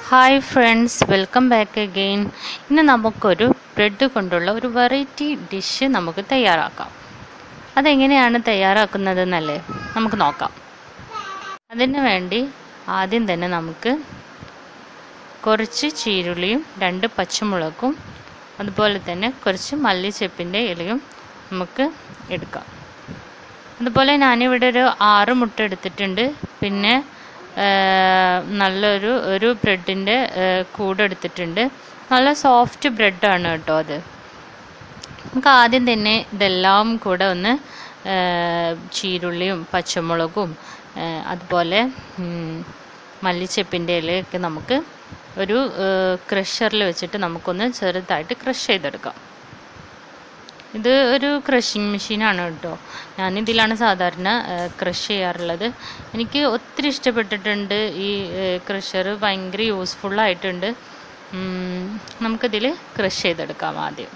hi friends welcome back again ഇന്ന് നമുക്കൊരു bread കൊണ്ടുള്ള ഒരു വെറൈറ്റി ഡിഷ് നമുക്ക് തയ്യാറാക്കാം അതെങ്ങനെയാണ് തയ്യാറാക്കുന്നതെന്നല്ലേ നമുക്ക് നോക്കാം അതിന് വേണ്ടി ആദ്യം തന്നെ നമുക്ക് കുറച്ച് ചീരുള്ളിയും രണ്ട് പച്ചമുളകും അതുപോലെ തന്നെ കുറച്ച് മല്ലിച്ചെപ്പിൻ്റെ ഇലയും നമുക്ക് എടുക്കാം അതുപോലെ ഞാനിവിടെ ഒരു ആറ് മുട്ട എടുത്തിട്ടുണ്ട് പിന്നെ നല്ലൊരു ഒരു ബ്രെഡിൻ്റെ കൂടെ എടുത്തിട്ടുണ്ട് നല്ല സോഫ്റ്റ് ബ്രെഡാണ് കേട്ടോ അത് നമുക്ക് ആദ്യം തന്നെ ഇതെല്ലാം കൂടെ ഒന്ന് ചീരുള്ളിയും പച്ചമുളകും അതുപോലെ മല്ലിച്ചെപ്പിൻ്റെ ഇലയൊക്കെ നമുക്ക് ഒരു ക്രഷറിൽ വെച്ചിട്ട് നമുക്കൊന്ന് ചെറുതായിട്ട് ക്രഷ് ചെയ്തെടുക്കാം ഇത് ഒരു ക്രഷിങ് മെഷീനാണ് കേട്ടോ ഞാനിതിലാണ് സാധാരണ ക്രഷ് ചെയ്യാറുള്ളത് എനിക്ക് ഒത്തിരി ഇഷ്ടപ്പെട്ടിട്ടുണ്ട് ഈ ക്രഷർ ഭയങ്കര യൂസ്ഫുൾ ആയിട്ടുണ്ട് നമുക്കിതിൽ ക്രഷ് ചെയ്തെടുക്കാം ആദ്യം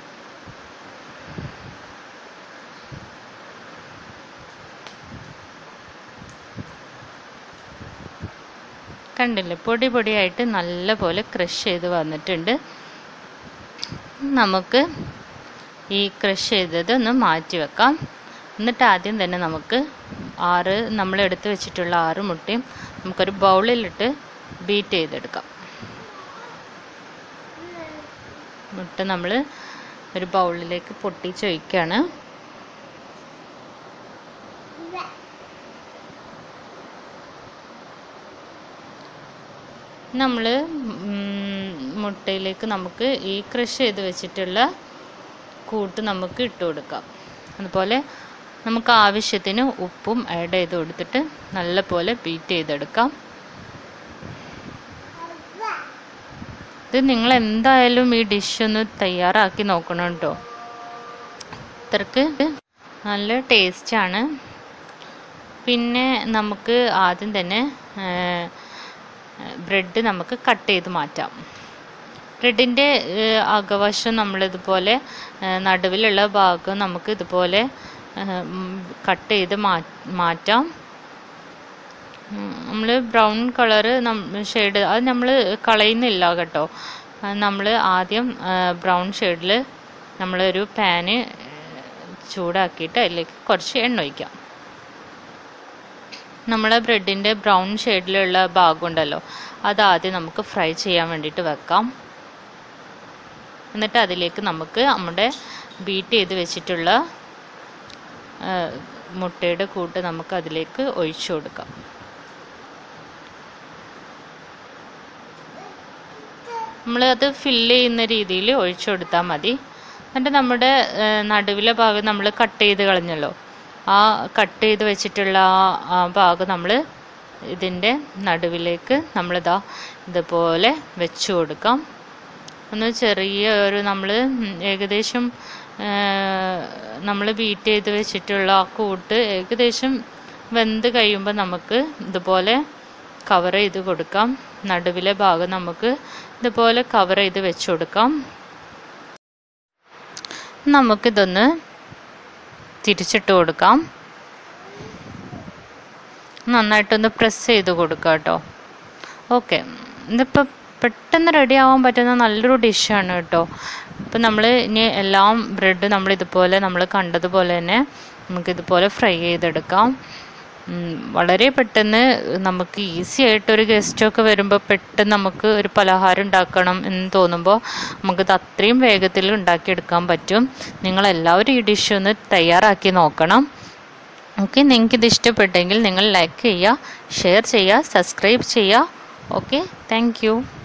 കണ്ടില്ലേ പൊടി പൊടിയായിട്ട് നല്ല പോലെ ക്രഷ് ചെയ്ത് വന്നിട്ടുണ്ട് നമുക്ക് ഈ ക്രഷ് ചെയ്തത് ഒന്ന് മാറ്റി വെക്കാം എന്നിട്ട് ആദ്യം തന്നെ നമുക്ക് ആറ് നമ്മൾ എടുത്ത് വെച്ചിട്ടുള്ള ആറ് മുട്ടയും നമുക്കൊരു ബൗളിലിട്ട് ബീറ്റ് ചെയ്തെടുക്കാം മുട്ട നമ്മൾ ഒരു ബൗളിലേക്ക് പൊട്ടിച്ച് വയ്ക്കുകയാണ് നമ്മൾ മുട്ടയിലേക്ക് നമുക്ക് ഈ ക്രഷ് ചെയ്ത് വെച്ചിട്ടുള്ള കൂട്ട് നമുക്ക് ഇട്ട് കൊടുക്കാം അതുപോലെ നമുക്ക് ആവശ്യത്തിന് ഉപ്പും ആഡ് ചെയ്ത് കൊടുത്തിട്ട് നല്ലപോലെ ബീറ്റ് ചെയ്തെടുക്കാം ഇത് നിങ്ങൾ എന്തായാലും ഈ ഡിഷ് ഒന്ന് തയ്യാറാക്കി നോക്കണം കേട്ടോ അത്രക്ക് നല്ല ടേസ്റ്റാണ് പിന്നെ നമുക്ക് ആദ്യം തന്നെ ബ്രെഡ് നമുക്ക് കട്ട് ചെയ്ത് മാറ്റാം ബ്രെഡിൻ്റെ അകവശം നമ്മളിതുപോലെ നടുവിലുള്ള ഭാഗം നമുക്ക് ഇതുപോലെ കട്ട് ചെയ്ത് മാറ്റാം നമ്മൾ ബ്രൗൺ കളറ് ഷെയ്ഡ് അത് നമ്മൾ കളയുന്നില്ല കേട്ടോ നമ്മൾ ആദ്യം ബ്രൗൺ ഷെയ്ഡിൽ നമ്മളൊരു പാന് ചൂടാക്കിയിട്ട് അതിലേക്ക് കുറച്ച് എണ്ണ ഒഴിക്കാം നമ്മളെ ബ്രെഡിൻ്റെ ബ്രൗൺ ഷെയ്ഡിലുള്ള ഭാഗം ഉണ്ടല്ലോ അത് ആദ്യം നമുക്ക് ഫ്രൈ ചെയ്യാൻ വേണ്ടിയിട്ട് വെക്കാം എന്നിട്ട് അതിലേക്ക് നമുക്ക് നമ്മുടെ ബീറ്റ് ചെയ്ത് വെച്ചിട്ടുള്ള മുട്ടയുടെ കൂട്ട് നമുക്ക് അതിലേക്ക് ഒഴിച്ചു കൊടുക്കാം നമ്മൾ അത് ഫില്ല് ചെയ്യുന്ന രീതിയിൽ ഒഴിച്ചു കൊടുത്താൽ മതി എന്നിട്ട് നമ്മുടെ നടുവിലെ ഭാഗം നമ്മൾ കട്ട് ചെയ്ത് കളഞ്ഞല്ലോ ആ കട്ട് ചെയ്ത് വെച്ചിട്ടുള്ള ആ ഭാഗം നമ്മൾ ഇതിൻ്റെ നടുവിലേക്ക് നമ്മളിതാ ഇതുപോലെ വെച്ചു കൊടുക്കാം ഒന്ന് ചെറിയ ഒരു നമ്മൾ ഏകദേശം നമ്മൾ ബീറ്റ് ചെയ്ത് വെച്ചിട്ടുള്ള ആ കൂട്ട് ഏകദേശം വെന്ത് കഴിയുമ്പോൾ നമുക്ക് ഇതുപോലെ കവർ ചെയ്ത് കൊടുക്കാം നടുവിലെ ഭാഗം നമുക്ക് ഇതുപോലെ കവർ ചെയ്ത് വെച്ച് കൊടുക്കാം നമുക്കിതൊന്ന് തിരിച്ചിട്ട് കൊടുക്കാം നന്നായിട്ടൊന്ന് പ്രസ് ചെയ്ത് കൊടുക്കാം കേട്ടോ ഓക്കെ ഇതിപ്പോൾ പെട്ടെന്ന് റെഡി ആവാൻ പറ്റുന്ന നല്ലൊരു ഡിഷാണ് കേട്ടോ ഇപ്പം നമ്മൾ ഇനി എല്ലാം ബ്രെഡ് നമ്മൾ ഇതുപോലെ നമ്മൾ കണ്ടതുപോലെ തന്നെ നമുക്കിതുപോലെ ഫ്രൈ ചെയ്തെടുക്കാം വളരെ പെട്ടെന്ന് നമുക്ക് ഈസി ആയിട്ട് ഒരു ഗസ്റ്റൊക്കെ വരുമ്പോൾ പെട്ടെന്ന് നമുക്ക് ഒരു പലഹാരം ഉണ്ടാക്കണം എന്ന് തോന്നുമ്പോൾ നമുക്കിത് അത്രയും വേഗത്തിൽ ഉണ്ടാക്കിയെടുക്കാൻ പറ്റും നിങ്ങളെല്ലാവരും ഈ ഡിഷ് ഒന്ന് തയ്യാറാക്കി നോക്കണം ഓക്കെ നിങ്ങൾക്കിത് ഇഷ്ടപ്പെട്ടെങ്കിൽ നിങ്ങൾ ലൈക്ക് ചെയ്യുക ഷെയർ ചെയ്യുക സബ്സ്ക്രൈബ് ചെയ്യുക ഓക്കെ താങ്ക്